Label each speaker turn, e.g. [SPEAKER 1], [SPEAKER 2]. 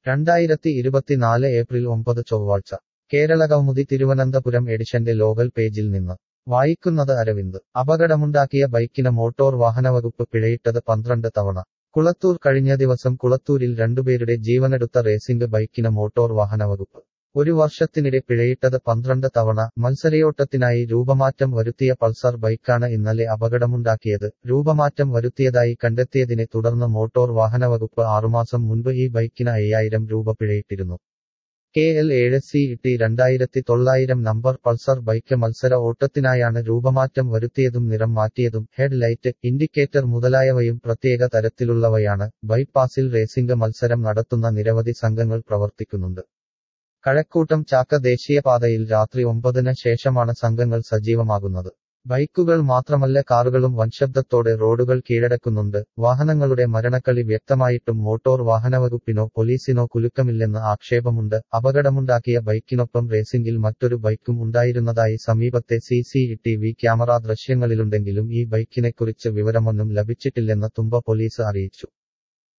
[SPEAKER 1] രണ്ടായിരത്തി ഇരുപത്തിനാല് ഏപ്രിൽ ഒമ്പത് ചൊവ്വാഴ്ച കേരള കൗമുദി തിരുവനന്തപുരം എഡിഷന്റെ ലോകൽ പേജിൽ നിന്ന് വായിക്കുന്നത് അരവിന്ദ് അപകടമുണ്ടാക്കിയ ബൈക്കിന് മോട്ടോർ വാഹനവകുപ്പ് പിഴയിട്ടത് പന്ത്രണ്ട് തവണ കുളത്തൂർ കഴിഞ്ഞ ദിവസം കുളത്തൂരിൽ രണ്ടുപേരുടെ ജീവനെടുത്ത റേസിംഗ് ബൈക്കിന് മോട്ടോർ വാഹനവകുപ്പ് ഒരു വർഷത്തിനിടെ പിഴയിട്ടത് പന്ത്രണ്ട് തവണ മത്സരയോട്ടത്തിനായി രൂപമാറ്റം വരുത്തിയ പൾസർ ബൈക്കാണ് ഇന്നലെ അപകടമുണ്ടാക്കിയത് രൂപമാറ്റം വരുത്തിയതായി കണ്ടെത്തിയതിനെ തുടർന്ന് മോട്ടോർ വാഹനവകുപ്പ് ആറുമാസം മുൻപ് ഈ ബൈക്കിന് അയ്യായിരം രൂപ പിഴയിട്ടിരുന്നു കെ എൽ ഏഴ് സി ടി രണ്ടായിരത്തി തൊള്ളായിരം നമ്പർ പൾസർ ബൈക്ക് മത്സര ഓട്ടത്തിനായാണ് രൂപമാറ്റം വരുത്തിയതും നിറം മാറ്റിയതും ഹെഡ് ലൈറ്റ് ഇൻഡിക്കേറ്റർ മുതലായവയും പ്രത്യേക തരത്തിലുള്ളവയാണ് ബൈപ്പാസിൽ റേസിംഗ് മത്സരം നടത്തുന്ന നിരവധി സംഘങ്ങൾ പ്രവർത്തിക്കുന്നുണ്ട് കഴക്കൂട്ടം ചാക്ക ദേശീയപാതയിൽ രാത്രി ഒമ്പതിന് ശേഷമാണ് സംഘങ്ങൾ സജീവമാകുന്നത് ബൈക്കുകൾ മാത്രമല്ല കാറുകളും വൻശബ്ദത്തോടെ റോഡുകൾ കീഴടക്കുന്നുണ്ട് വാഹനങ്ങളുടെ മരണക്കളി വ്യക്തമായിട്ടും മോട്ടോർ വാഹനവകുപ്പിനോ പോലീസിനോ കുലുക്കമില്ലെന്ന് ആക്ഷേപമുണ്ട് അപകടമുണ്ടാക്കിയ ബൈക്കിനൊപ്പം റേസിംഗിൽ മറ്റൊരു ബൈക്കും ഉണ്ടായിരുന്നതായി സമീപത്തെ C C T V camera ദൃശ്യങ്ങളിലുണ്ടെങ്കിലും ഈ ബൈക്കിനെക്കുറിച്ച് വിവരമൊന്നും ലഭിച്ചിട്ടില്ലെന്ന് തുമ്പ പോലീസ് അറിയിച്ചു